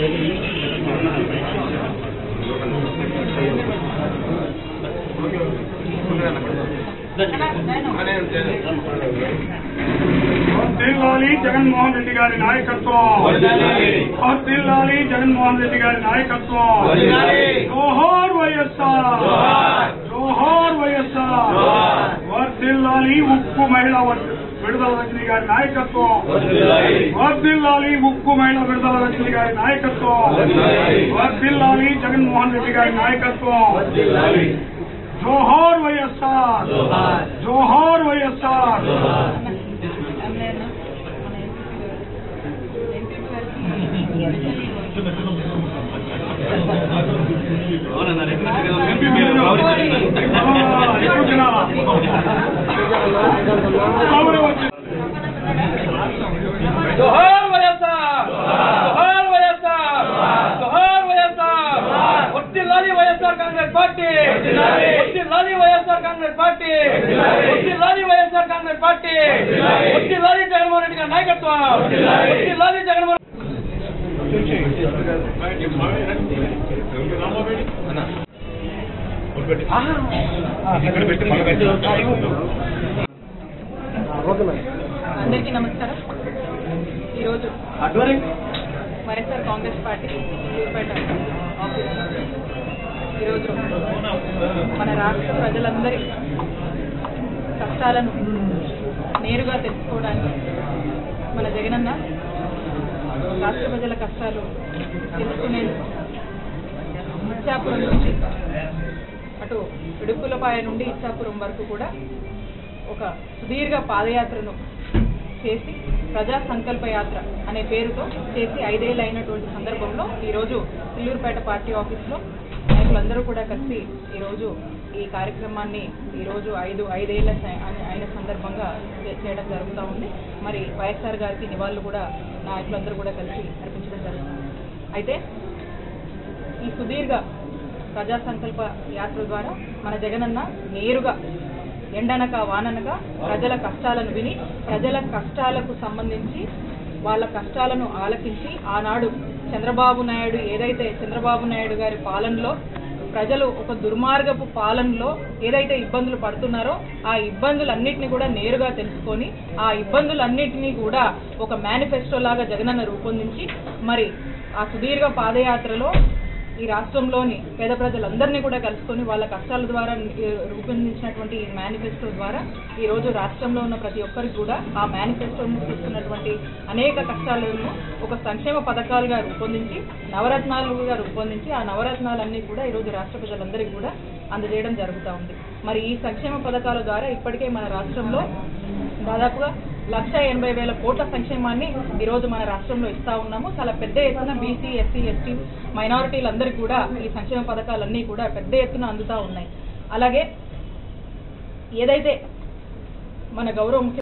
వర్ధిల్లాలి జగన్మోహన్ రెడ్డి గారి నాయకత్వం వర్ధిల్లాలి జగన్మోహన్ రెడ్డి గారి నాయకత్వం జోహార్ వైఎస్ఆర్ జోహార్ వైఎస్ఆర్ వర్ధిల్లాలి ఉక్కు మహిళ వ- విడుదల రజని గారి నాయకత్వం వర్ధిల్లాలి ఉక్కు మహిళ విడుదల రజని గారి నాయకత్వం వర్ధిల్లాలి జగన్మోహన్ రెడ్డి గారి నాయకత్వం జోహార్ వైఎస్ఆర్ జోహార్ వైఎస్ఆర్ ఎక్కువ తినాలా? కావాలి వచ్చి జోహార్ వైఎస్ఆర్ జోహార్ వైఎస్ఆర్ జోహార్ వైఎస్ఆర్ వర్ధిల్లాలి వైఎస్ఆర్ కాంగ్రెస్ పార్టీ వర్ధిల్లాలి వైఎస్ఆర్ కాంగ్రెస్ పార్టీ వర్ధిల్లాలి వైఎస్ఆర్ కాంగ్రెస్ పార్టీ వర్ధిల్లాలి జగన్మోహన్ రెడ్డి గారి నాయకత్వం వర్ధిల్లాలి జగన్మోహన్ అందరికీ నమస్కారం ఈరోజు వైఎస్ఆర్ కాంగ్రెస్ పార్టీ సూర్పేట ఆఫీస్ ఈరోజు మన రాష్ట్ర ప్రజలందరి కష్టాలను నేరుగా తెలుసుకోవడానికి మన జగనన్న రాష్ట్ర ప్రజల కష్టాలు తెలుసుకునేందుకు ఇచ్చాపురం నుంచి అటు ఇడుపులపాయ నుండి ఇచ్చాపురం వరకు కూడా ఒక సుదీర్ఘ పాదయాత్రను చేసి ప్రజా సంకల్ప యాత్ర అనే పేరుతో చేసి ఐదేళ్ళు అయినటువంటి సందర్భంలో ఈరోజు పిల్లూరుపేట పార్టీ ఆఫీస్లో నాయకులందరూ కూడా కలిసి ఈరోజు ఈ కార్యక్రమాన్ని ఈరోజు ఐదు ఐదేళ్ల స- అనే- అయిన సందర్భంగా చే- చేయడం జరుగుతూ ఉంది మరి వైఎస్ఆర్ గారికి నివాళులు కూడా నాయకులందరూ కూడా కలిసి అర్పించడం జరుగుతుంది అయితే ఈ సుదీర్ఘ ప్రజా సంకల్ప యాత్ర ద్వారా మన జగనన్న నేరుగా ఎండనక వాననక ప్రజల కష్టాలను విని ప్రజల కష్టాలకు సంబంధించి వాళ్ళ కష్టాలను ఆలకించి ఆనాడు చంద్రబాబు నాయుడు ఏదైతే చంద్రబాబు నాయుడు గారి పాలనలో ప్రజలు ఒక దుర్మార్గపు పాలనలో ఏదైతే ఇబ్బందులు పడుతున్నారో ఆ ఇబ్బందులన్నింటినీ కూడా నేరుగా తెలుసుకొని ఆ ఇబ్బందులన్నింటినీ కూడా ఒక మేనిఫెస్టో లాగా జగనన్న రూపొందించి మరి ఆ సుదీర్ఘ పాదయాత్రలో ఈ రాష్ట్రంలోని పేద ప్రజలందరినీ కూడా కలుసుకొని వాళ్ళ కష్టాల ద్వారా ఈ రూపొందించినటువంటి ఈ మేనిఫెస్టో ద్వారా ఈ రోజు రాష్ట్రంలో ఉన్న ప్రతి ఒక్కరికి కూడా ఆ మేనిఫెస్టోను తీసుకున్నటువంటి అనేక కష్టాలను ఒక సంక్షేమ పథకాలుగా రూపొందించి నవరత్నాలుగా రూపొందించి ఆ నవరత్నాలన్నీ కూడా ఈ రోజు రాష్ట్ర ప్రజలందరికీ కూడా అందజేయడం జరుగుతూ ఉంది మరి ఈ సంక్షేమ పథకాల ద్వారా ఇప్పటికే మన రాష్ట్రంలో దాదాపుగా లక్ష ఎనభై వేల కోట్ల సంక్షేమాన్ని ఈ రోజు మన రాష్ట్రంలో ఇస్తా ఉన్నాము చాలా పెద్ద ఎత్తున బీసీ ఎస్సీ ఎస్టీ మైనారిటీలందరికీ కూడా ఈ సంక్షేమ పథకాలన్నీ కూడా పెద్ద ఎత్తున అందుతా ఉన్నాయి అలాగే ఏదైతే మన గౌరవ ముఖ్య